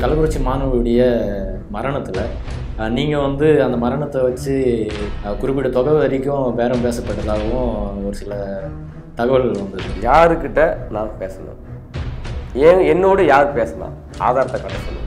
கள்ளக்குறிச்சி மாணவியுடைய மரணத்தில் நீங்கள் வந்து அந்த மரணத்தை வச்சு அஹ், குறிப்பிட்ட தொகை வரைக்கும் பேரம் பேசப்பட்டதாகவும் ஒரு சில தகவல்கள் வந்தது யாருக்கிட்ட நான் பேசணும் ஏன் என்னோடு யார் பேசலாம் ஆதாரத்தை காட்ட சொல்லுங்க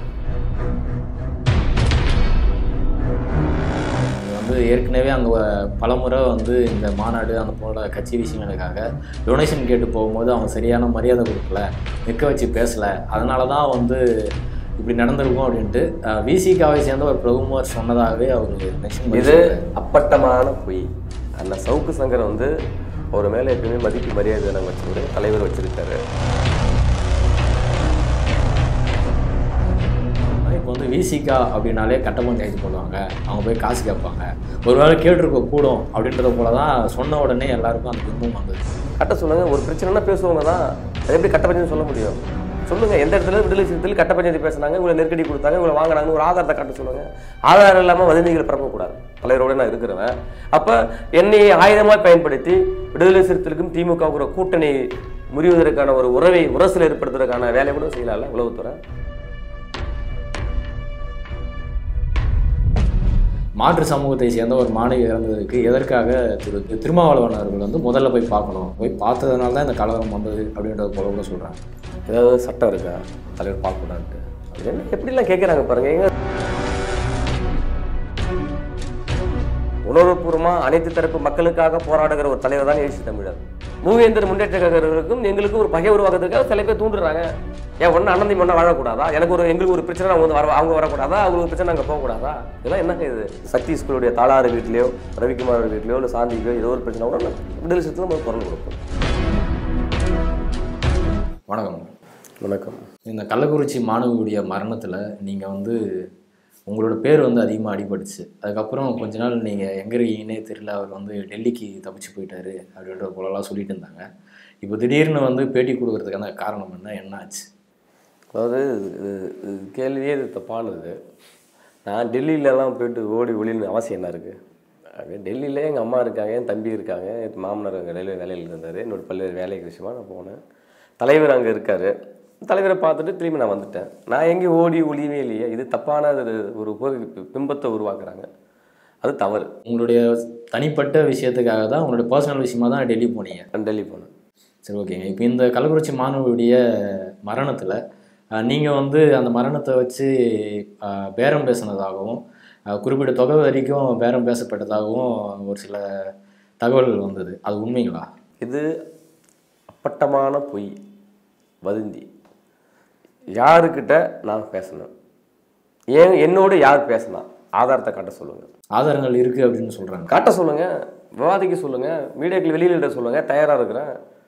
இது வந்து ஏற்கனவே அங்கே பலமுறை வந்து இந்த மாநாடு அந்த போல கட்சி விஷயங்களுக்காக டொனேஷன் கேட்டு போகும்போது அவங்க சரியான மரியாதை கொடுக்கல நிற்க வச்சு பேசலை அதனால தான் வந்து இப்படி நடந்திருக்கும் அப்படின்ட்டு விசிகாவை சேர்ந்த ஒரு பிரபுமார் சொன்னதாகவே அவர் மென்ஷன் இது அப்பட்டமான பொய் அந்த சவுக்கு சங்கர் வந்து அவர் மேலே எப்பயுமே மதிப்பு மரியாதை நாங்கள் வச்சுருக்கோம் தலைவர் வச்சிருக்காரு இப்போ வந்து விசிகா அப்படின்னாலே கட்ட பஞ்சாயத்து போடுவாங்க அவங்க போய் காசு கேட்பாங்க ஒருவேளை கேட்டிருக்க கூடும் அப்படின்றத போல தான் சொன்ன உடனே எல்லாருக்கும் அந்த பிம்பம் வந்தது கட்ட சொல்லுங்க ஒரு பிரச்சனைனா பேசுவாங்க தான் அது எப்படி கட்ட பஞ்சாயத்து சொல்ல முடியும் சொல்லுங்க எந்த இடத்துல விடுதலை சிறுத்தையில் கட்ட பஞ்சாயத்து பேசுனாங்க உங்களை நெருக்கடி கொடுத்தாங்க உங்களை வாங்கினாங்கன்னு ஒரு ஆதாரத்தை காட்ட சொல்லுங்க ஆதாரம் இல்லாமல் வதந்திகளை பரப்பக்கூடாது தலைவரோட நான் இருக்கிறவன் அப்போ என்னை ஆயுதமாக பயன்படுத்தி விடுதலை சிறுத்தைகளுக்கும் திமுகவுக்கு கூட்டணி முறிவதற்கான ஒரு உறவை உரசல் ஏற்படுத்துவதற்கான வேலையை கூட செய்யலாம்ல உளவுத்துறை மாற்று சமூகத்தை சேர்ந்த ஒரு மாணவி இறந்ததுக்கு எதற்காக திரு திரு திருமாவளவன் அவர்கள் வந்து முதல்ல போய் பார்க்கணும் போய் பார்த்ததுனால தான் இந்த கலவரம் வந்தது அப்படின்றத போல கூட சொல்கிறாங்க ஏதாவது சட்டம் இருக்கா தலைவர் பார்க்கக்கூடாதுன்ட்டு அது என்ன எப்படிலாம் கேட்குறாங்க பாருங்க எங்க உணர்வுபூர்வமாக அனைத்து தரப்பு மக்களுக்காக போராடுகிற ஒரு தலைவர் தான் எழுச்சி தமிழர் மூவேந்தர் முன்னேற்ற கழகர்களுக்கும் எங்களுக்கு ஒரு பகை உருவாக்குறதுக்காக சில பேர் தூண்டுறாங்க ஏன் ஒன்று அனந்தி ஒன்றா வாழக்கூடாதா எனக்கு ஒரு எங்களுக்கு ஒரு பிரச்சனை அவங்க வந்து வர அவங்க வரக்கூடாதா அவங்களுக்கு ஒரு பிரச்சனை அங்கே போகக்கூடாதா இதெல்லாம் என்னங்க இது சக்தி ஸ்கூலுடைய தாளாறு வீட்லையோ ரவிக்குமார் வீட்லையோ இல்லை சாந்திக்கோ ஏதோ ஒரு பிரச்சனை கூட விடுதலை சிறுத்தை நம்ம குரல் கொடுப்போம் வணக்கம் வணக்கம் இந்த கள்ளக்குறிச்சி மாணவியுடைய மரணத்தில் நீங்கள் வந்து உங்களோட பேர் வந்து அதிகமாக அடிபட்டுச்சு அதுக்கப்புறம் கொஞ்ச நாள் நீங்கள் எங்கே இருக்கீங்கன்னே தெரியல அவர் வந்து டெல்லிக்கு தப்பிச்சு போயிட்டாரு அப்படின்ற போலலாம் சொல்லிட்டு இருந்தாங்க இப்போ திடீர்னு வந்து பேட்டி கொடுக்கறதுக்கான காரணம் என்ன என்ன ஆச்சு அதாவது இது இது கேள்வியே இது தப்பானது நான் டெல்லியிலலாம் போயிட்டு ஓடி ஒளின்னு அவசியம் என்ன இருக்குது டெல்லியில் எங்கள் அம்மா இருக்காங்க என் தம்பி இருக்காங்க என் மாமனார் அங்கே ரயில்வே வேலையில் இருந்தார் என்னோட பல்வேறு வேலைக்கு விஷயமா நான் போனேன் தலைவர் அங்கே இருக்கார் தலைவரை பார்த்துட்டு திரும்பி நான் வந்துட்டேன் நான் எங்கேயும் ஓடி ஒளியவே இல்லையே இது தப்பான ஒரு ஒரு உப- பிம்பத்தை உருவாக்குறாங்க அது தவறு உங்களுடைய தனிப்பட்ட விஷயத்துக்காக தான் உங்களுடைய பர்சனல் விஷயமா தான் டெல்லி போனீங்க நான் டெல்லி போனேன் சரி ஓகேங்க இப்போ இந்த கள்ளக்குறிச்சி மாணவியுடைய மரணத்தில் நீங்கள் வந்து அந்த மரணத்தை வச்சு அஹ், பேரம் பேசினதாகவும் அஹ், குறிப்பிட்ட தொகை வரைக்கும் பேரம் பேசப்பட்டதாகவும் ஒரு சில தகவல்கள் வந்தது அது உண்மைங்களா இது அப்பட்டமான பொய் வதந்தி யாருக்கிட்ட நான் பேசணும் ஏன் என்னோடு யார் பேசலாம் ஆதாரத்தை காட்ட சொல்லுங்கள் ஆதாரங்கள் இருக்குது அப்படின்னு சொல்கிறாங்க காட்ட சொல்லுங்கள் விவாதிக்க சொல்லுங்கள் மீடியாக்கள் வெளியிட சொல்லுங்கள் தயாராக இருக்கிறேன்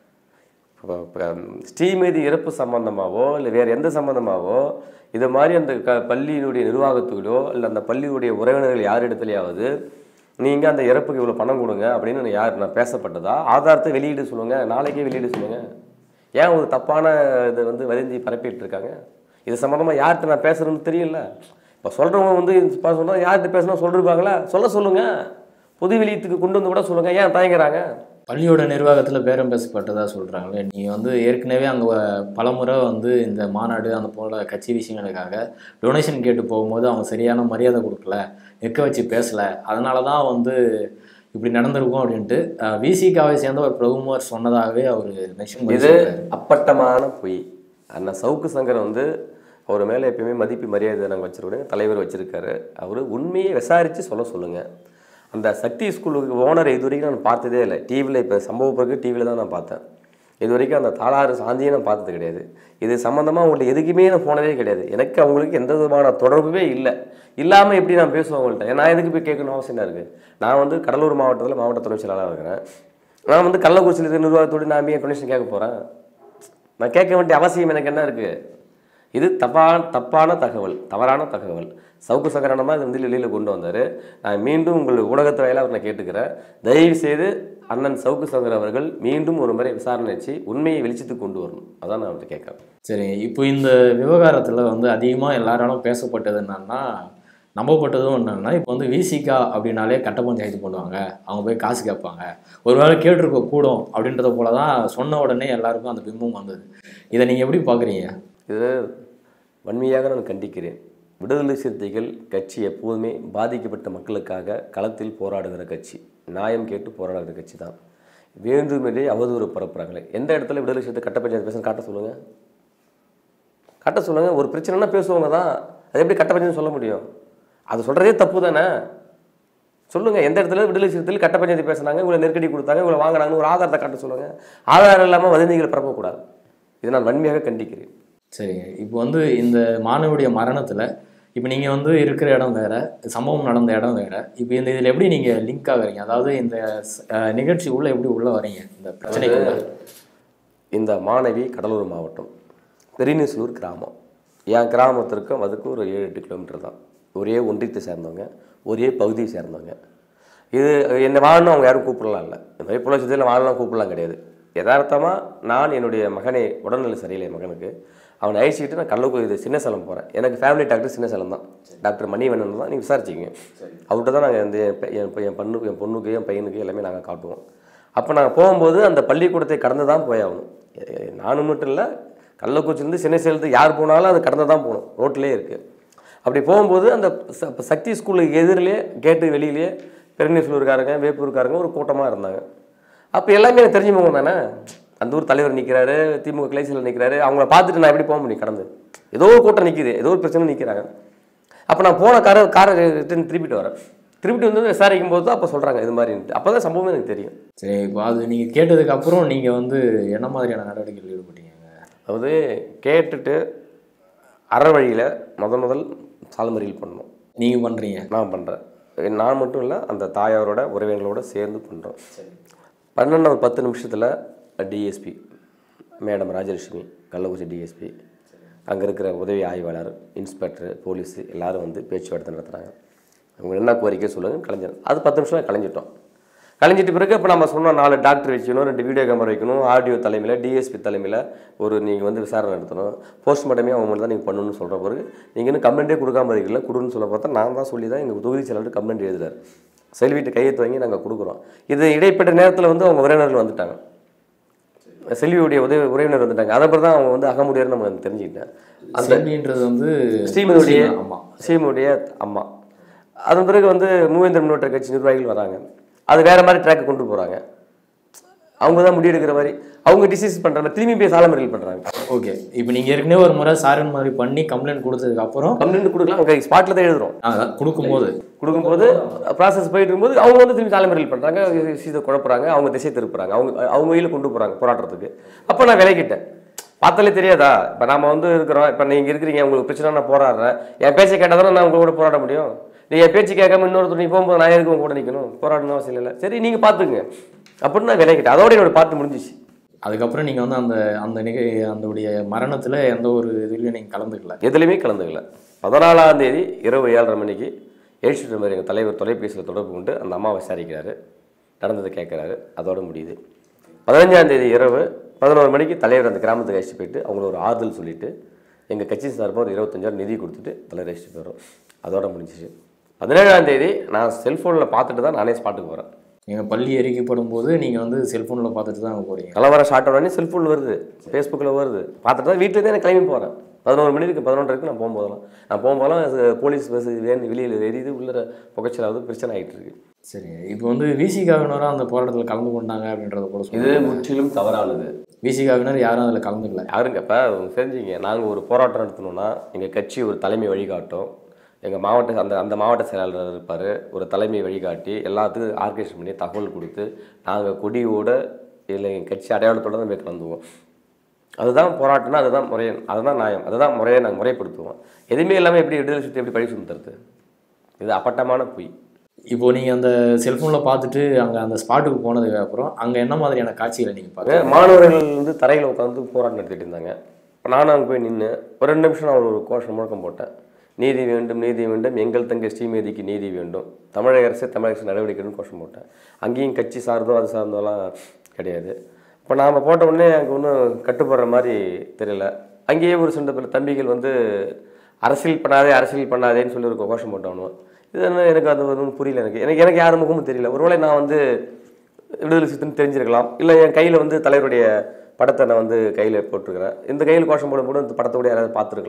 இப்போ இப்போ ஸ்ரீமதி இறப்பு சம்பந்தமாவோ இல்லை வேறு எந்த சம்பந்தமாவோ இது மாதிரி அந்த க பள்ளியினுடைய நிர்வாகத்துகளோ இல்லை அந்த பள்ளியுடைய உறவினர்கள் யார் இடத்துலையாவது நீங்கள் அந்த இறப்புக்கு இவ்வளோ பணம் கொடுங்க அப்படின்னு நான் யார் நான் பேசப்பட்டதா ஆதாரத்தை வெளியிட சொல்லுங்கள் நாளைக்கே வெளியிட சொல்லுங்கள் ஏன் ஒரு தப்பான இதை வந்து வதந்தி பரப்பிட்டு இருக்காங்க இது சம்மந்தமாக யார்கிட்ட நான் பேசுகிறேன்னு தெரியல இப்போ சொல்கிறவங்க வந்து சொல்கிறோம் யார்கிட்ட பேசணும் சொல்லிருப்பாங்களா சொல்ல சொல்லுங்கள் பொது வெளியத்துக்கு கொண்டு வந்து கூட சொல்லுங்கள் ஏன் தயங்குறாங்க பள்ளியோட நிர்வாகத்தில் பேரம் பேசப்பட்டதா சொல்கிறாங்களே நீங்கள் வந்து ஏற்கனவே அங்கே பலமுறை வந்து இந்த மாநாடு அந்த போல கட்சி விஷயங்களுக்காக டொனேஷன் கேட்டு போகும்போது அவங்க சரியான மரியாதை கொடுக்கல நிற்க வச்சு பேசலை அதனால தான் வந்து இப்படி நடந்திருக்கும் அப்படின்ட்டு விசிகாவை சேர்ந்த ஒரு பிரபுமார் சொன்னதாகவே அவர் மென்ஷன் இது அப்பட்டமான பொய் அண்ணன் சவுக்கு சங்கர் வந்து அவர் மேலே எப்பயுமே மதிப்பு மரியாதை நாங்கள் வச்சிருக்கோம் தலைவர் வச்சிருக்காரு அவர் உண்மையை விசாரித்து சொல்ல சொல்லுங்கள் அந்த சக்தி ஸ்கூலுக்கு ஓனர் இது வரைக்கும் நான் பார்த்ததே இல்லை டிவியில் இப்போ சம்பவ பிறகு டிவியில் தான் நான் பார்த்தேன் இது வரைக்கும் அந்த தாளாறு சாந்தியை நான் பார்த்தது கிடையாது இது சம்மந்தமாக அவங்கள்ட்ட எதுக்குமே நான் போனதே கிடையாது எனக்கு அவங்களுக்கு எந்த விதமான தொடர்புமே இல்லை இல்லாமல் எப்படி நான் பேசுவேன் அவங்கள்ட்ட நான் எதுக்கு போய் கேட்கணும் அவசியம் என்ன இருக்குது நான் வந்து கடலூர் மாவட்டத்தில் மாவட்ட துணை செயலாளராக இருக்கிறேன் நான் வந்து கள்ளக்குறிச்சியில் இருக்கிற நிர்வாகத்தோடு நான் ஏன் டொனேஷன் கேட்க போகிறேன் நான் கேட்க வேண்டிய அவசியம் எனக்கு என்ன இருக்குது இது தப்பான தப்பான தகவல் தவறான தகவல் சவுக்கு சங்கரனமாக இது வந்து வெளியில் கொண்டு வந்தார் நான் மீண்டும் உங்கள் ஊடகத்து வாயிலாக நான் கேட்டுக்கிறேன் தயவு செய்து அண்ணன் சவுக்கு சங்கர் அவர்கள் மீண்டும் ஒரு முறை விசாரணை வச்சு உண்மையை வெளிச்சத்துக்கு கொண்டு வரணும் அதான் நான் வந்து கேட்குறேன் சரிங்க இப்போ இந்த விவகாரத்தில் வந்து அதிகமாக எல்லாராலும் பேசப்பட்டது என்னன்னா நம்பப்பட்டதும் என்னன்னா இப்போ வந்து விசிகா அப்படின்னாலே கட்ட பஞ்சாயத்து பண்ணுவாங்க அவங்க போய் காசு கேட்பாங்க ஒருவேளை கேட்டிருக்க கூடும் அப்படின்றத போல தான் சொன்ன உடனே எல்லாருக்கும் அந்த பிம்பம் வந்தது இதை நீங்கள் எப்படி பார்க்குறீங்க இது வன்மையாக நான் கண்டிக்கிறேன் விடுதலை சிறுத்தைகள் கட்சி எப்போதுமே பாதிக்கப்பட்ட மக்களுக்காக களத்தில் போராடுகிற கட்சி நியாயம் கேட்டு போராடுகிற கட்சி தான் வேண்டுமென்றே அவதூறு பரப்புறாங்களே எந்த இடத்துல விடுதலை சிறுத்தை கட்ட பஞ்சாயத்து பேச காட்ட சொல்லுங்கள் காட்ட சொல்லுங்கள் ஒரு பிரச்சனைனா பேசுவாங்க தான் அது எப்படி கட்ட பஞ்சாயத்து சொல்ல முடியும் அது சொல்கிறதே தப்பு தானே சொல்லுங்கள் எந்த இடத்துல விடுதலை சிறுத்தைகள் கட்ட பஞ்சாயத்து பேசுனாங்க இவ்வளோ நெருக்கடி கொடுத்தாங்க இவ்வளோ வாங்கினாங்கன்னு ஒரு ஆதாரத்தை காட்ட சொல்லுங்கள் ஆதாரம் இல்லாமல் வதந்திகளை பரப்பக்கூடாது இதை நான் வன்மையாக கண்டிக்கிறேன் சரிங்க இப்போ வந்து இந்த மாணவியுடைய மரணத்தில் இப்போ நீங்கள் வந்து இருக்கிற இடம் வேற சம்பவம் நடந்த இடம் வேற இப்போ இந்த இதில் எப்படி நீங்கள் லிங்க் ஆகுறீங்க அதாவது இந்த அஹ், நிகழ்ச்சி உள்ள எப்படி உள்ள வரீங்க இந்த பிரச்சனைக்குள்ள இந்த மாணவி கடலூர் மாவட்டம் பெரியநீசலூர் கிராமம் என் கிராமத்திற்கும் அதுக்கும் ஒரு ஏழு எட்டு கிலோமீட்டர் தான் ஒரே ஒன்றியத்தை சேர்ந்தவங்க ஒரே பகுதியை சேர்ந்தவங்க இது என்னை வாழணும் அவங்க யாரும் கூப்பிடலாம் இல்லை இந்த மாதிரி புலட்சத்தில் வாழலாம் கூப்பிடலாம் கிடையாது யதார்த்தமாக நான் என்னுடைய மகனை உடல்நிலை சரியில்லை என் மகனுக்கு அவனை அழிச்சிக்கிட்டு நான் கள்ளக்குடி இது சின்ன சேலம் போகிறேன் எனக்கு ஃபேமிலி டாக்டர் சின்ன சேலம் தான் டாக்டர் மணிவண்ணன் தான் நீங்கள் விசாரிச்சிங்க அவர்கிட்ட தான் நாங்கள் இந்த என் பை- என் பை- என் பொண்ணுக்கு என் பொண்ணுக்கு என் பையனுக்கு எல்லாமே நாங்கள் காட்டுவோம் அப்போ நாங்கள் போகும்போது அந்த பள்ளிக்கூடத்தை கடந்து தான் போயாகணும் எ- நானும் மட்டும் இல்லை கள்ளக்குறிச்சிலேருந்து சின்ன சேலத்துக்கு யார் போனாலும் அது கடந்து தான் போகணும் ரோட்லேயே இருக்குது அப்படி போகும்போது அந்த ச- இப்ப சக்தி ஸ்கூலுக்கு எதிரிலே கேட்டு வெளியிலேயே பெருநீசலூர்காரங்க வேப்பூர்காரங்க ஒரு கூட்டமாக இருந்தாங்க அப்போ எல்லாமே எனக்கு தெரிஞ்சவங்க தானே அந்த ஊர் தலைவர் நிற்கிறாரு திமுக கிளைசியில் நிற்கிறாரு அவங்கள பார்த்துட்டு நான் எப்படி போக முடியும் கடந்து ஏதோ ஒரு கூட்டம் நிற்கிது ஏதோ ஒரு பிரச்சனை நிற்கிறாங்க அப்போ நான் போன காரை காரை ரிட்டர்ன் திருப்பிட்டு வரேன் திருப்பிட்டு வந்து விசாரிக்கும் போது தான் அப்போ சொல்கிறாங்க இது மாதிரின்ட்டு அப்போ தான் சம்பவமே எனக்கு தெரியும் சரி இப்போ அது நீங்கள் கேட்டதுக்கு அப்புறம் நீங்கள் வந்து என்ன மாதிரியான நடவடிக்கைகள் ஈடுபட்டீங்க அதாவது கேட்டுட்டு அற வழியில் முதல் முதல் சால்மறியல் பண்ணணும் நீங்கள் பண்ணுறீங்க நான் பண்ணுறேன் நான் மட்டும் இல்லை அந்த தாயாரோட உறவினர்களோட சேர்ந்து பண்ணுறோம் பன்னெண்டு ஒரு பத்து நிமிஷத்தில் DSP madam Rajalakshmi Kallakurichi DSP அங்கே இருக்கிற உதவி ஆய்வாளர் இன்ஸ்பெக்டர் போலீஸு எல்லாரும் வந்து பேச்சுவார்த்தை நடத்துகிறாங்க அவங்க என்ன கோரிக்கை சொல்லுங்க கலைஞர் அது பத்து நிமிஷம் கலைஞ்சிட்டோம் கலைஞ்சிட்ட பிறகு இப்போ நம்ம சொன்னோம் நாலு டாக்டர் வைக்கணும் ரெண்டு வீடியோ கேமரா வைக்கணும் ஆடியோ தலைமையில் டிஎஸ்பி தலைமையில் ஒரு நீங்கள் வந்து விசாரணை நடத்தணும் போஸ்ட்மார்ட்டமே அவங்க மட்டும் தான் நீங்கள் பண்ணணும்னு சொல்கிற பிறகு நீங்கள் இன்னும் கம்ப்ளைண்ட்டே கொடுக்காம இருக்கல கொடுன்னு சொல்ல பார்த்தா நான் தான் சொல்லி தான் எங்கள் தொகுதி செயலாளர் கம்ப்ளைண்ட் எழுதுறாரு செல்விட்டு கையெழுத்து வாங்கி நாங்கள் கொடுக்குறோம் இது இடைப்பட்ட நேரத்தில் வந்து அவங்க உறவினர்கள் வந்துட்டாங்க செல்வியுடைய உதவி உறவினர் வந்துட்டாங்க அதை பிறகு தான் அவங்க வந்து அகமுடியார் நம்ம தெரிஞ்சுக்கிட்டேன் அந்த செல்வின்றது வந்து ஸ்ரீமதியுடைய ஆமாம் ஸ்ரீமதியுடைய அம்மா அதன் பிறகு வந்து மூவேந்தர் முன்னேற்ற கட்சி நிர்வாகிகள் வராங்க அது வேற மாதிரி ட்ராக் கொண்டு போறாங்க அவங்க தான் முடிவெடுக்கிற மாதிரி அவங்க டிசைஸ் பண்றாங்க திரும்பி போய் சாலமறியல் பண்றாங்க ஓகே இப்போ நீங்கள் ஏற்கனவே ஒரு முறை சாரன் மாதிரி பண்ணி கம்ப்ளைண்ட் கொடுத்ததுக்கு அப்புறம் கம்ப்ளைண்ட் கொடுக்கலாம் அவங்க ஸ்பாட்டில் தான் எழுதுறோம் அதான் கொடுக்கும்போது கொடுக்கும்போது ப்ராசஸ் போயிட்டு இருக்கும்போது அவங்க வந்து திரும்பி சாலைமறியல் பண்ணுறாங்க சீதை குழப்புறாங்க அவங்க திசை திருப்புறாங்க அவங்க அவங்க வழியில் கொண்டு போகிறாங்க போராட்டத்துக்கு அப்போ நான் விலகிட்டேன் பார்த்தாலே தெரியாதா இப்போ நாம வந்து இருக்கிறோம் இப்போ நீங்கள் இருக்கிறீங்க உங்களுக்கு பிரச்சனை நான் போராடுறேன் என் பேச்சை கேட்டால் தானே நான் உங்க கூட போராட முடியும் நீ என் பேச்சு கேட்காம இன்னொருத்தர் நீ போகும்போது நான் எதுக்கு உங்க கூட நிற்கணும் போராடணும் அவசியம் இல்லை சரி நீங்கள் பார்த்துங்க அப்படின்னு நான் விலகிட்டேன் அதோட என்னோட பார்த்து முடிஞ்சிச்சு அதுக்கப்புறம் நீங்கள் வந்து அந்த அந்த நிக அந்தவுடைய மரணத்தில் எந்த ஒரு இதுலையும் நீங்கள் கலந்துக்கல எதுலையுமே கலந்துக்கல பதினாலாம் தேதி இரவு ஏழரை மணிக்கு எழுச்சிட்டு மாதிரி எங்கள் தலைவர் தொலைபேசியில் தொடர்பு கொண்டு அந்த அம்மா விசாரிக்கிறாரு நடந்ததை கேட்குறாரு அதோட முடியுது பதினஞ்சாம் தேதி இரவு பதினோரு மணிக்கு தலைவர் அந்த கிராமத்துக்கு அழைச்சிட்டு போயிட்டு அவங்கள ஒரு ஆறுதல் சொல்லிட்டு எங்கள் கட்சி சார்பாக ஒரு இருபத்தஞ்சாயிரம் நிதி கொடுத்துட்டு தலைவர் அழைச்சிட்டு போயிடும் அதோட முடிஞ்சிச்சு பதினேழாம் தேதி நான் செல்ஃபோனில் பார்த்துட்டு தான் நானே ஸ்பாட்டுக்கு போகிறேன் எங்கள் பள்ளி எரிக்கப்படும் போது நீங்கள் வந்து செல்ஃபோனில் பார்த்துட்டு தான் அங்கே போகிறீங்க கலவரம் ஷார்ட் உடனே செல்ஃபோனில் வருது ஃபேஸ்புக்கில் வருது பார்த்துட்டு தான் வீட்டிலேருந்தே நான் கிளம்பி போகிறேன் பதினோரு மணிக்கு பதினொன்றரைக்கு நான் போகும்போதெல்லாம் நான் போகும்போதெல்லாம் அது போலீஸ் பஸ் வேணும் வெளியில் எரியுது உள்ள புகைச்சலாவது பிரச்சனை ஆகிட்டு இருக்கு சரிங்க இப்போ வந்து விசிகாவினரும் அந்த போராட்டத்தில் கலந்து கொண்டாங்க அப்படின்றத கூட இது சொல்லுங்கள் முற்றிலும் தவறானது விசிகாவினர் யாரும் அதில் கலந்துக்கல யாருங்க இப்போ தெரிஞ்சுங்க நாங்கள் ஒரு போராட்டம் நடத்தணும்னா எங்கள் கட்சி ஒரு தலைமை வழிகாட்டும் எங்கள் மாவட்ட அந்த அந்த மாவட்ட செயலாளர் இருப்பார் ஒரு தலைமை வழிகாட்டி எல்லாத்துக்கும் ஆர்கனைசேஷன் பண்ணி தகவல் கொடுத்து நாங்கள் கொடியோட இல்லை எங்கள் கட்சி அடையாளத்தோட தான் போய் கலந்துவோம் அதுதான் போராட்டம்னா அதுதான் முறைய அதுதான் நியாயம் அதுதான் முறையை நாங்கள் முறைப்படுத்துவோம் எதுவுமே இல்லாமல் எப்படி விடுதலை சுற்றி எப்படி பழி சுமத்துறது இது அப்பட்டமான பொய் இப்போ நீங்கள் அந்த செல்ஃபோனில் பார்த்துட்டு அங்கே அந்த ஸ்பாட்டுக்கு போனதுக்கு அப்புறம் அங்கே என்ன மாதிரியான காட்சிகளை நீங்கள் பார்த்தீங்க மாணவர்கள் வந்து தரையில் உட்காந்து போராட்டம் நடத்திட்டு இருந்தாங்க இப்போ நானும் அங்கே போய் நின்று ஒரு ரெண்டு நிமிஷம் நான் ஒரு கோஷம் முழக்கம் போட்டேன் நீதி வேண்டும் நீதி வேண்டும் எங்கள் தங்கை ஸ்ரீமதிக்கு நீதி வேண்டும் தமிழக அரசு தமிழக அரசு நடவடிக்கைன்னு கோஷம் போட்டேன் அங்கேயும் கட்சி சார்ந்தோ அது சார்ந்தோலாம் கிடையாது இப்போ நாம் போட்ட உடனே அங்கே ஒன்றும் கட்டுப்படுற மாதிரி தெரியல அங்கேயே ஒரு சில பேர் தம்பிகள் வந்து அரசியல் பண்ணாதே அரசியல் பண்ணாதேன்னு சொல்லி ஒரு கோஷம் போட்டவனும் இது என்ன எனக்கு அது ஒன்றும் புரியல எனக்கு எனக்கு எனக்கு யார் முகமும் தெரியல ஒருவேளை நான் வந்து விடுதலை சித்தம் தெரிஞ்சிருக்கலாம் இல்லை என் கையில் வந்து தலைவருடைய படத்தை நான் வந்து கையில் போட்டிருக்கிறேன் இந்த கையில் கோஷம் போடும்போது இந்த படத்தை கூட யாராவது பார்த்துருக்கலாம்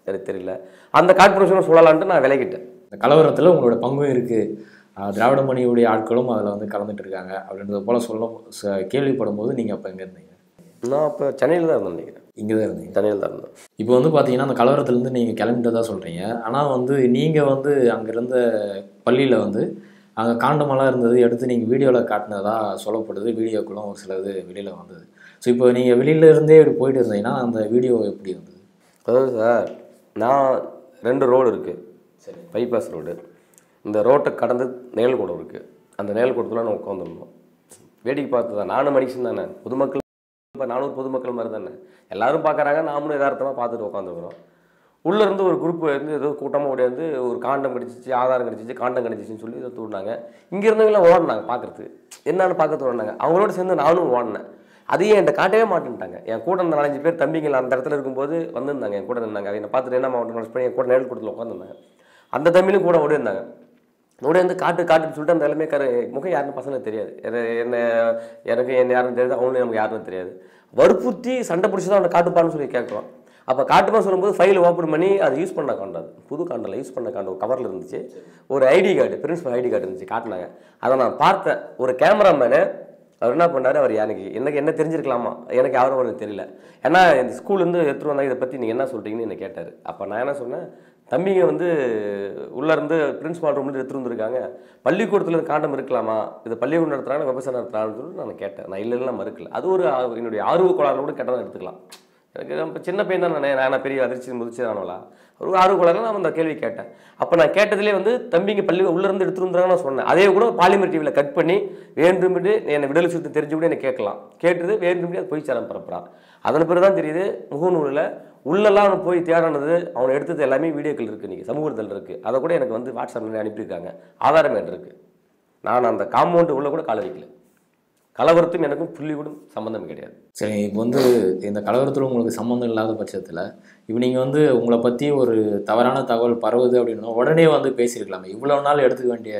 எனக்கு தெரியல அந்த கான்ட்ரிபியூஷனை சொல்லலான்ட்டு நான் விலகிட்டேன் இந்த கலவரத்தில் உங்களோட பங்கும் இருக்குது திராவிட மணியுடைய ஆட்களும் அதில் வந்து கலந்துட்டு இருக்காங்க அப்படின்றத போல் சொல்ல ச- கேள்விப்படும் போது நீங்கள் அப்போ எங்கே இருந்தீங்க நான் அப்போ சென்னையில் தான் இருந்தேன் நினைக்கிறேன் இங்கே தான் இருந்தீங்க சென்னையில் தான் இருந்தேன் இப்போ வந்து பார்த்தீங்கன்னா அந்த கலவரத்துலேருந்து நீங்கள் கிளம்பிட்டதா சொல்கிறீங்க ஆனால் வந்து நீங்கள் வந்து அங்கே இருந்த பள்ளியில் வந்து அங்கே காண்டமெல்லாம் இருந்தது எடுத்து நீங்கள் வீடியோவில் காட்டினதா சொல்லப்படுது வீடியோக்குள்ளும் ஒரு சிலது வெளியில் வந்தது ஸோ இப்போ நீங்கள் வெளியில இருந்தே இப்படி போயிட்டு இருந்தீங்கன்னா அந்த வீடியோ எப்படி இருந்தது அதாவது சார் நான் ரெண்டு ரோடு இருக்குது சரி பைபாஸ் ரோடு இந்த ரோட்டை கடந்து நேல்கூடம் இருக்குது அந்த நேல்கூடத்தில் நான் உட்காந்துருந்தோம் வேடிக்கை பார்த்து தான் நானும் மனுஷன் தானே பொதுமக்கள் இப்போ நானூறு பொதுமக்கள் மாதிரி தானே எல்லாரும் பார்க்குறாங்க நாமளும் யதார்த்தமாக பார்த்துட்டு உட்காந்துருக்குறோம் உள்ளே இருந்து ஒரு குரூப் இருந்து ஏதோ கூட்டமாக ஓடியாந்து ஒரு காண்டம் கிடச்சிச்சு ஆதாரம் கிடச்சிச்சு காண்டம் கிடச்சிச்சின்னு சொல்லி இதை தூடினாங்க இங்கே இருந்தவங்களாம் ஓடினாங்க பார்க்குறதுக்கு என்னன்னு பார்க்கறது ஓடினாங்க அவங்களோட சேர்ந்து நானும் ஓடினேன் அதையும் என்கிட்ட காட்டவே மாட்டேன்ட்டாங்க என் கூட இந்த நாலஞ்சு பேர் தம்பிங்கள் அந்த இடத்துல இருக்கும்போது வந்திருந்தாங்க என் கூட நின்னாங்க அதை நான் பார்த்துட்டு என்ன மாவட்டம் பண்ணி என் கூட நேரில் கூட்டத்தில் உட்காந்துருந்தாங்க அந்த தம்பிலும் கூட ஓடி இருந்தாங்க ஓடி வந்து காட்டு காட்டுன்னு சொல்லிட்டு அந்த எல்லாமே கரு முகம் யாருன்னு பசங்களுக்கு தெரியாது என்ன- என்ன எனக்கு என்ன யாருன்னு தெரியாது அவங்களும் நமக்கு யாருன்னு தெரியாது வற்புறுத்தி சண்டை பிடிச்சி தான் அவனை காட்டுப்பான்னு சொல்லி கேட்குறோம் அப்போ காட்டுமா சொல்லும்போது ஃபைல் ஓப்பன் பண்ணி அதை யூஸ் பண்ண காண்டாது புது காண்டில் யூஸ் பண்ண காண்டு கவரில் இருந்துச்சு ஒரு ID card principal ID card இருந்துச்சு காட்டினாங்க அதை நான் பார்த்தேன் ஒரு கேமராமேனு அவர் என்ன பண்ணாரு அவர் எனக்கு எனக்கு என்ன தெரிஞ்சிருக்கலாமா எனக்கு யாரும் ஒன்று தெரியல ஏன்னா இந்த ஸ்கூல்லேருந்து எடுத்துகிட்டு வந்தாங்க இதை பற்றி நீங்கள் என்ன சொல்கிறீங்கன்னு என்ன கேட்டார் அப்போ நான் என்ன சொன்னேன் தம்பிங்க வந்து உள்ளே இருந்து பிரின்ஸ்பால் ரூம்ல எடுத்துட்டு வந்திருக்காங்க பள்ளிக்கூடத்தில் இந்த காண்டம் இருக்கலாமா இது பள்ளிக்கூடம் நடத்துறாங்க விவசாயம் நடத்துறாங்கன்னு சொல்லி நான் கேட்டேன் நான் இல்லை இல்லை மறுக்கல அது ஒரு ஆ- என்னுடைய ஆர்வ கோளாறுல கூட கேட்டதான் எடுத்துக்கலாம் எனக்கு நம்ம சின்ன பையன் தான் நான் நான் பெரிய அதிர்ச்சி முதிர்ச்சி ஆனவளா ஒரு ஆர்வ கோளாறுல நான் அந்த கேள்வி கேட்டேன் அப்போ நான் கேட்டதுலேயே வந்து தம்பிங்க பள்ளி உள்ள இருந்து எடுத்துட்டு வந்துறாங்கன்னு நான் சொன்னேன் அதே கூட பாலிமர் டிவியில் கட் பண்ணி வேண்டுமென்று என்னை விடுதலை சுத்தம் தெரிஞ்சு கூட என்னை கேட்கலாம் கேட்டது வேண்டுமென்று அது போய் சேரம் பரப்புறான் அதன் பிறகு தான் தெரியுது முகநூலில் உள்ளெல்லாம் அவன் போய் தேடினது அவனை எடுத்தது எல்லாமே வீடியோக்கள் இருக்குது நீங்கள் சமூகத்தில் இருக்குது அதை கூட எனக்கு வந்து வாட்ஸ்அப்பில் அனுப்பியிருக்காங்க ஆதாரம் என்கிட்ட இருக்குது நான் அந்த காம்பவுண்டு உள்ள கூட கால வைக்கல கலவரத்தும் எனக்கும் புள்ளி கூட சம்மந்தம் கிடையாது சரி இப்போ வந்து இந்த கலவரத்தில் உங்களுக்கு சம்மந்தம் இல்லாத பட்சத்தில் இப்போ நீங்கள் வந்து உங்களை பற்றி ஒரு தவறான தகவல் பரவுது அப்படின்னா உடனே வந்து பேசியிருக்கலாமே இவ்வளோ நாள் எடுத்துக்க வேண்டிய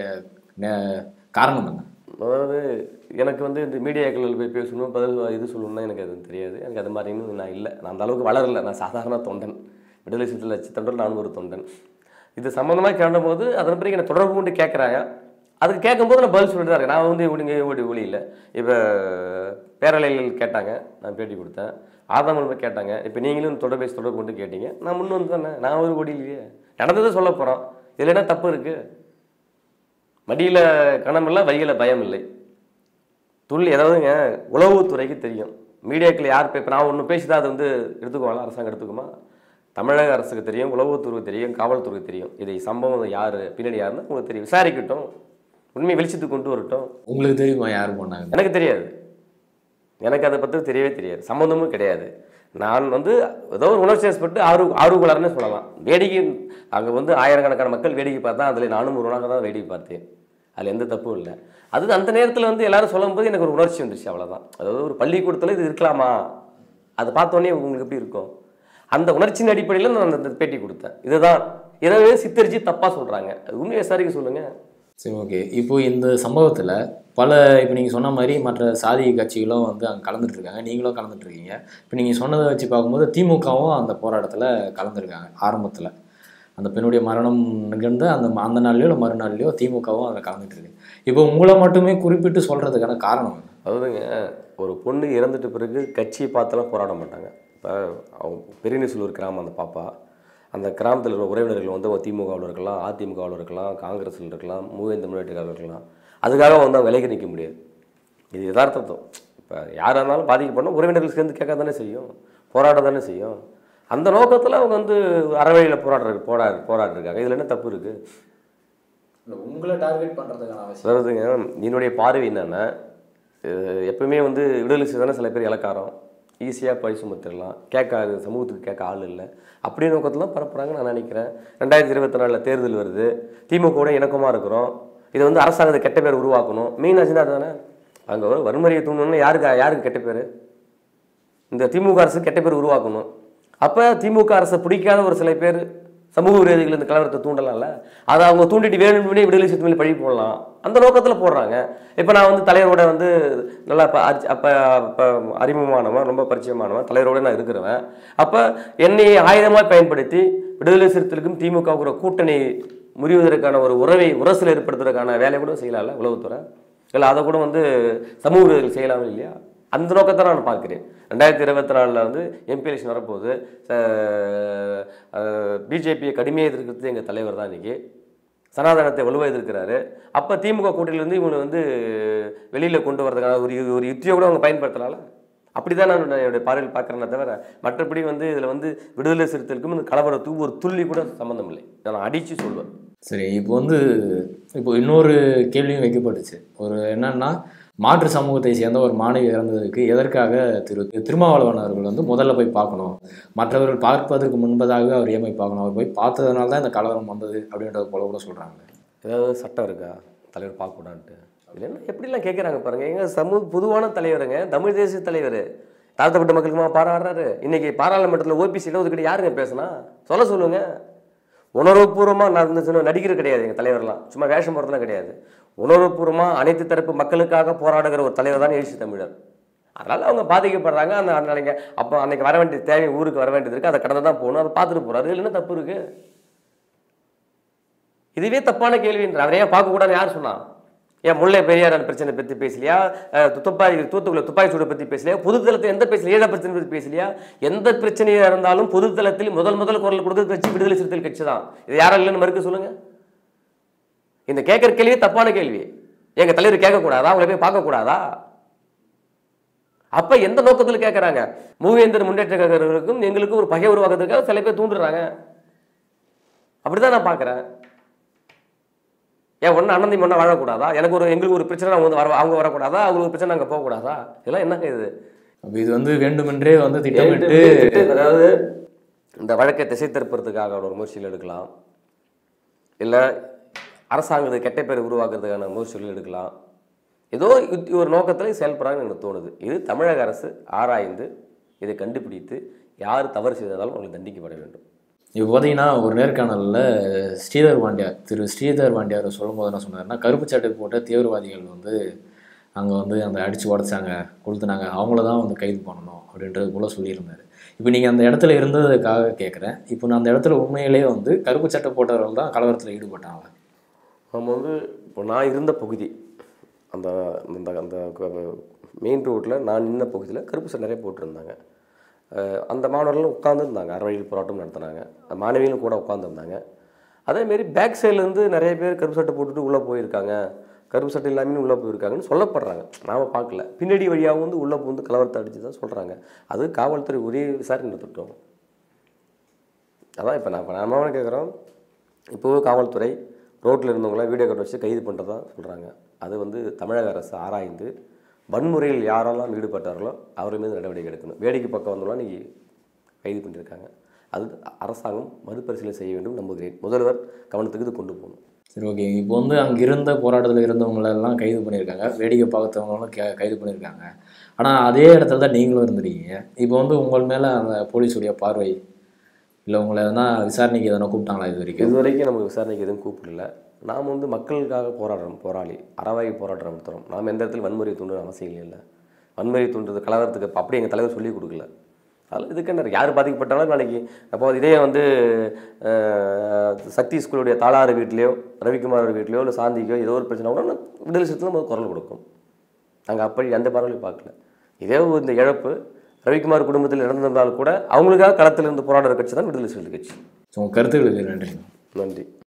நே- காரணம் என்ன அதாவது எனக்கு வந்து இந்த மீடியாக்களில் போய் பேசணும் பதில் இது சொல்லணும்னா எனக்கு அது தெரியாது எனக்கு அது மாதிரி இன்னும் நான் இல்லை நான் அந்த அளவுக்கு வளரல நான் சாதாரண தொண்டன் விடுதலை சிறுத்தைகள் லட்ச தொண்டன் நான் ஒரு தொண்டன் இது சம்மந்தமாக கேண்டும் போது அதன் பிறகு என்னை தொடர்பு கொண்டு கேட்குறாங்க அதுக்கு கேட்கும்போது நான் பதில் சொல்லிட்டு தான் இருக்கேன் நான் வந்து ஒழுங்க ஓடி ஒளி இல்லை இப்போ பேரலைகள் கேட்டாங்க நான் பேட்டி கொடுத்தேன் ஆதாமல் போய் கேட்டாங்க இப்போ நீங்களும் தொடர்பேசி தொடர்பு கொண்டு கேட்டீங்க நான் முன் வந்து தானே நான் ஒரு ஒடி இல்லையே நடந்ததை சொல்ல போகிறோம் இதில் என்ன தப்பு இருக்குது மடியில் கணம் இல்லை வழியில் பயம் இல்லை துள்ளி அதாவதுங்க உளவுத்துறைக்கு தெரியும் மீடியாக்கள் யார் இப்போ நான் ஒன்று பேசிதான் அது வந்து எடுத்துக்குவாங்களா அரசாங்கம் எடுத்துக்குமா தமிழக அரசுக்கு தெரியும் உளவுத்துறைக்கு தெரியும் காவல்துறைக்கு தெரியும் இதை சம்பவம் யார் பின்னாடி யாருன்னு உங்களுக்கு தெரியும் விசாரிக்கட்டும் உண்மை வெளிச்சத்துக்கு கொண்டு வரட்டும் உங்களுக்கு தெரியுமா யார் பண்ணாங்க எனக்கு தெரியாது எனக்கு அதை பற்றி தெரியவே தெரியாது சம்மந்தமும் கிடையாது நான் வந்து ஏதோ ஒரு உணர்ச்சி ஏற்பட்டு ஆர்வ ஆர்வக்குள்ளாரனே சொல்லலாம் வேடிக்கை அங்கே வந்து ஆயிரக்கணக்கான மக்கள் வேடிக்கை பார்த்தா அதில் நானும் ஒருவனாக தான் வேடிக்கை பார்த்தேன் அதில் எந்த தப்பும் இல்லை அது அந்த நேரத்தில் வந்து எல்லாரும் சொல்லும்போது எனக்கு ஒரு உணர்ச்சி வந்துச்சு அவ்வளோதான் அதாவது ஒரு பள்ளிக்கூடத்தில் இது இருக்கலாமா அதை பார்த்தோன்னே உங்களுக்கு எப்படி இருக்கும் அந்த உணர்ச்சியின் அடிப்படையில் நான் அந்த பேட்டி கொடுத்தேன் இதுதான் இதை சித்தரிச்சு தப்பாக சொல்கிறாங்க அது உண்மையை விசாரிக்க சொல்லுங்கள் சரி ஓகே இப்போ இந்த சம்பவத்தில் பல இப்போ நீங்கள் சொன்ன மாதிரி மற்ற சாதி கட்சிகளும் வந்து அங்கே கலந்துட்டு இருக்காங்க நீங்களும் கலந்துட்டு இருக்கீங்க இப்போ நீங்கள் சொன்னதை வச்சு பார்க்கும்போது திமுகவும் அந்த போராட்டத்தில் கலந்துருக்காங்க ஆரம்பத்தில் அந்த பெண்ணுடைய மரணம் நிகழ்ந்த அந்த அந்த நாள்லையோ இல்லை மறுநாள்லையோ திமுகவும் அதில் கலந்துட்டு இருக்கு இப்போ உங்களை மட்டுமே குறிப்பிட்டு சொல்கிறதுக்கான காரணம் என்ன? அதாவதுங்க ஒரு பொண்ணு இறந்துட்ட பிறகு கட்சியை பார்த்தெல்லாம் போராட மாட்டாங்க இப்போ அவங்க பெரியநெசூர் கிராமம் அந்த பாப்பா அந்த கிராமத்தில் இருக்கிற உறவினர்கள் வந்து திமுகவில் இருக்கலாம் அதிமுகவில் இருக்கலாம் காங்கிரஸில் இருக்கலாம் மூவேந்த முன்னேற்றக்காரர்கள் இருக்கலாம் அதுக்காக வந்து அவங்க விலைக்கு நிற்க முடியாது இது யதார்த்தம் இப்போ யாராக இருந்தாலும் பாதிக்கப்படணும் உறவினர்கள் சேர்ந்து கேட்க தானே செய்யும் போராட தானே செய்யும் அந்த நோக்கத்தில் அவங்க வந்து அறவழியில் போராடுற போரா போராடிருக்காங்க இதில் என்ன தப்பு இருக்குது உங்களை டார்கெட் பண்ணுறதுக்கான அவசியம் அதாவதுங்க என்னுடைய பார்வை என்னென்னா எப்பவுமே வந்து விடுதலை செய்தானே சில பேர் இலக்காரம் ஈஸியாக பழி சுமத்திடலாம் கேட்காது சமூகத்துக்கு கேட்க ஆள் இல்லை அப்படி நோக்கத்தில் தான் பரப்புறாங்கன்னு நான் நினைக்கிறேன் ரெண்டாயிரத்தி இருபத்தி நாலில் தேர்தல் வருது திமுகவோட இணக்கமாக இருக்கிறோம் இதை வந்து அரசாங்கத்தை கெட்ட பேர் உருவாக்கணும் மெயின் அஜெண்டா தானே அங்கே ஒரு வன்முறையை தூண்டணும்னா யாருக்கு யாருக்கு கெட்ட பேர் இந்த திமுக அரசு கெட்ட பேர் உருவாக்கணும் அப்போ திமுக அரசை பிடிக்காத ஒரு சில பேர் சமூக விரோதிகள் இந்த கலவரத்தை தூண்டலாம்ல அதை அவங்க தூண்டிட்டு வேணும்னே விடுதலை சிறுத்தை மேலே பழி போடலாம் அந்த நோக்கத்தில் போடுறாங்க இப்போ நான் வந்து தலைவரோட வந்து நல்லா இப்போ அப்போ அப்போ அறிமுகமானவன் ரொம்ப பரிச்சயமானவன் தலைவரோட நான் இருக்கிறவன் அப்போ என்னை ஆயுதமாக பயன்படுத்தி விடுதலை சிறுத்தைகளுக்கும் திமுக கூட்டணி முறிவதற்கான ஒரு உறவை உரசல் ஏற்படுத்துவதற்கான வேலையை கூட செய்யலாம்ல உளவுத்துறை இல்லை அதை கூட வந்து சமூக விரோதிகள் செய்யலாமா இல்லையா அந்த நோக்கத்தை நான் பார்க்கிறேன் ரெண்டாயிரத்தி இருபத்தி நாலில் வந்து எம்பி எலெக்ஷன் வரப்போகுது பிஜேபியை கடுமையாக எதிர்க்கிறது எங்கள் தலைவர் தான் இன்னைக்கு சனாதனத்தை வலுவாக எதிர்க்கிறாரு அப்போ திமுக கூட்டணியிலேருந்து இவங்களை வந்து வெளியில் கொண்டு வரதுக்கான ஒரு ஒரு யுத்தியை கூட அவங்க பயன்படுத்தலாம்ல அப்படி தான் நான் என்னுடைய பார்வையில் பார்க்குறேனே தவிர மற்றபடி வந்து இதில் வந்து விடுதலை சிறுத்தைகளுக்கும் இந்த கலவரத்துக்கும் ஒரு துள்ளி கூட சம்மந்தம் இல்லை நான் அடித்து சொல்வேன் சரி இப்போ வந்து இப்போ இன்னொரு கேள்வியும் வைக்கப்பட்டுச்சு ஒரு என்னன்னா மாற்று சமூகத்தை சேர்ந்த ஒரு மாணவி இறந்ததுக்கு எதற்காக திரு திருமாவளவன் அவர்கள் வந்து முதல்ல போய் பார்க்கணும் மற்றவர்கள் பார்ப்பதற்கு முன்பதாகவே அவர் ஏன் போய் பார்க்கணும் அவர் போய் பார்த்ததுனால தான் இந்த கலவரம் வந்தது அப்படின்றது போல கூட சொல்கிறாங்க ஏதாவது சட்டம் இருக்கா தலைவர் பார்க்கக்கூடாதுன்ட்டு இது என்ன எப்படிலாம் கேட்குறாங்க பாருங்க எங்க சமூக பொதுவான தலைவருங்க தமிழ் தேசிய தலைவர் தாழ்த்தப்பட்ட மக்களுக்குமா பாராடுறாரு இன்னைக்கு பாராளுமன்றத்தில் ஓபிசி இடஒதுக்கீடு யாருங்க பேசுனா சொல்ல சொல்லுங்க உணர்வுபூர்வமாக நடந்துச்சுன்னு நடிகர் கிடையாது எங்கள் தலைவர்லாம் சும்மா வேஷம் போடுறதுலாம் கிடையாது உணர்வுபூர்வமாக அனைத்து தரப்பு மக்களுக்காக போராடுகிற ஒரு தலைவர் தான் எழுச்சி தமிழர் அதனால் அவங்க பாதிக்கப்படுறாங்க அந்த அன்னைக்கு அப்போ அன்னைக்கு வர வேண்டிய தேவை ஊருக்கு வர வேண்டியது இருக்குது அதை கடந்து தான் போகணும் அதை பார்த்துட்டு போகிறாரு இதில் என்ன தப்பு இருக்குது இதுவே தப்பான கேள்வின்ற அவரையே பார்க்கக்கூடாதுன்னு யார் சொன்னா ஏன் முல்லை பெரியார் அந்த பிரச்சனை பற்றி பேசலையா அஹ் துப்பாக்கி தூத்துக்குள்ள துப்பாக்கி சூடை பற்றி பேசலையா பொதுத்தளத்தில் எந்த பிரச்சனை ஈழ பிரச்சனை பற்றி பேசலையா எந்த பிரச்சனையாக இருந்தாலும் பொதுத்தளத்தில் முதல் முதல் குரல் கொடுக்குறது கட்சி விடுதலை சிறுத்தைகள் கட்சி தான் இது யாரும் இல்லைன்னு மறுக்க சொல்லுங்க இந்த கேட்குற கேள்வி தப்பான கேள்வி எங்க தலைவர் கேட்கக்கூடாதா அவங்களை போய் பார்க்கக்கூடாதா அப்ப எந்த நோக்கத்தில் கேட்குறாங்க மூவேந்தர் முன்னேற்ற கழகர்களுக்கும் எங்களுக்கும் ஒரு பகை உருவாக்குறதுக்காக சில பேர் தூண்டுறாங்க அப்படிதான் நான் பார்க்குறேன் ஏன் ஒன்று அண்ணந்தி ஒன்றா வாழக்கூடாதா எனக்கு ஒரு எங்களுக்கு ஒரு பிரச்சனை அவங்க வந்து வர அவங்க வரக்கூடாதா அவங்களுக்கு ஒரு பிரச்சனை அங்கே போகக்கூடாதா இதெல்லாம் என்னங்க இது அப்போ இது வந்து வேண்டுமென்றே வந்து திட்டமிட்டு அதாவது இந்த வழக்கை திசை திருப்புறதுக்காக ஒரு முயற்சிகள் எடுக்கலாம் இல்லை அரசாங்கத்தை கெட்ட பேர் உருவாக்குறதுக்கான முயற்சிகள் எடுக்கலாம் ஏதோ யுத்தி- ஒரு நோக்கத்தில் செயல்படுறாங்கன்னு எனக்கு தோணுது இது தமிழக அரசு ஆராய்ந்து இதை கண்டுபிடித்து யார் தவறு செய்ததாலும் அவங்களுக்கு தண்டிக்கப்பட வேண்டும் இப்போ பார்த்தீங்கன்னா ஒரு நேர்காணலில் ஸ்ரீதர் வாண்டியார் திரு ஸ்ரீதர் வாண்டியார் சொல்லும்போது என்ன சொன்னார்னா கருப்பு சட்டை போட்ட தீவிரவாதிகள் வந்து அங்கே வந்து அந்த அடித்து உடச்சாங்க கொளுத்துனாங்க அவங்கள தான் வந்து கைது பண்ணணும் அப்படின்றது போல சொல்லியிருந்தாரு இப்போ நீங்கள் அந்த இடத்துல இருந்ததுக்காக கேட்குறேன் இப்போ நான் அந்த இடத்துல உண்மையிலேயே வந்து கருப்பு சட்டை போட்டவர்கள் தான் கலவரத்தில் ஈடுபட்டாங்க நம்ம வந்து இப்போ நான் இருந்த பகுதி அந்த அந்த அந்த மெயின் ரோட்டில் நான் நின்ன பகுதியில் கருப்பு சட்டை நிறைய போட்டிருந்தாங்க அஹ் அந்த மாணவர்களும் உட்காந்துருந்தாங்க அறவழியில் போராட்டம் நடத்தினாங்க மாணவிகளும் கூட உட்காந்துருந்தாங்க அதேமாரி பேக் சைட்லேருந்து நிறைய பேர் கருப்பு சட்டை போட்டுட்டு உள்ளே போயிருக்காங்க கருப்பு சட்டை இல்லாமல் உள்ளே போயிருக்காங்கன்னு சொல்லப்படுறாங்க நாம் பார்க்கல பின்னாடி வழியாக வந்து உள்ளே வந்து கலவரத்தை அடிச்சு தான் சொல்கிறாங்க அது காவல்துறை ஒரே விசாரணை நடத்திட்டோம் அதான் இப்போ நான் இப்போ நாம கேட்குறோம் இப்போவே காவல்துறை ரோட்டில் இருந்தவங்களாம் வீடியோ கட் வச்சு கைது பண்ணுறதா சொல்கிறாங்க அது வந்து தமிழக அரசு ஆராய்ந்து வன்முறையில் யாரெல்லாம் ஈடுபட்டார்களோ அவர் மீது நடவடிக்கை எடுக்கணும் வேடிக்கை பக்கம் வந்தவங்களாம் இன்னைக்கு கைது பண்ணியிருக்காங்க அது அரசாங்கம் மறுபரிசீலனை செய்ய வேண்டும் நம்புகிறேன் முதல்வர் கவனத்துக்கு இது கொண்டு போகணும் சரி ஓகே இப்போ வந்து அங்கே இருந்த போராட்டத்தில் இருந்தவங்களெல்லாம் கைது பண்ணியிருக்காங்க வேடிக்கை பார்த்தவங்களும் கே கைது பண்ணியிருக்காங்க ஆனால் அதே இடத்துல தான் நீங்களும் இருந்திருக்கீங்க இப்போ வந்து உங்கள் மேலே அந்த போலீஸுடைய பார்வை இல்லை உங்களை எதனா விசாரணைக்கு எதனா கூப்பிட்டாங்களா இது வரைக்கும் இது வரைக்கும் நமக்கு விசாரணைக்கு எதுவும் கூப்பிடல நாம் வந்து மக்களுக்காக போராடுறோம் போராளி அறவாய் போராட்டம் நடத்துகிறோம் நாம் எந்த இடத்துல வன்முறை தூண்டுற அவசியம் இல்லை வன்முறை தூண்டுறது கலவரத்துக்கு அப்படி எங்கள் தலைவர் சொல்லி கொடுக்கல அதில் இதுக்கு என்ன யார் பாதிக்கப்பட்டாலும் நாளைக்கு அப்போ இதே வந்து அஹ், சக்தி ஸ்கூலுடைய தாளாறு வீட்லேயோ ரவிக்குமார் வீட்லேயோ இல்லை சாந்திக்கோ ஏதோ ஒரு பிரச்சனை கூட நான் விடுதலை சிறுத்தையில் நம்ம குரல் கொடுக்கும் நாங்கள் அப்படி அந்த பார்வையும் பார்க்கல இதே ஒரு இந்த இழப்பு ரவிக்குமார் குடும்பத்தில் நடந்திருந்தாலும் கூட அவங்களுக்காக களத்தில் இருந்து போராடுற கட்சி தான் விடுதலை சிறுத்தை கட்சி ஸோ உங்கள் கருத்துக்களுக்கு நன்றி நன்றி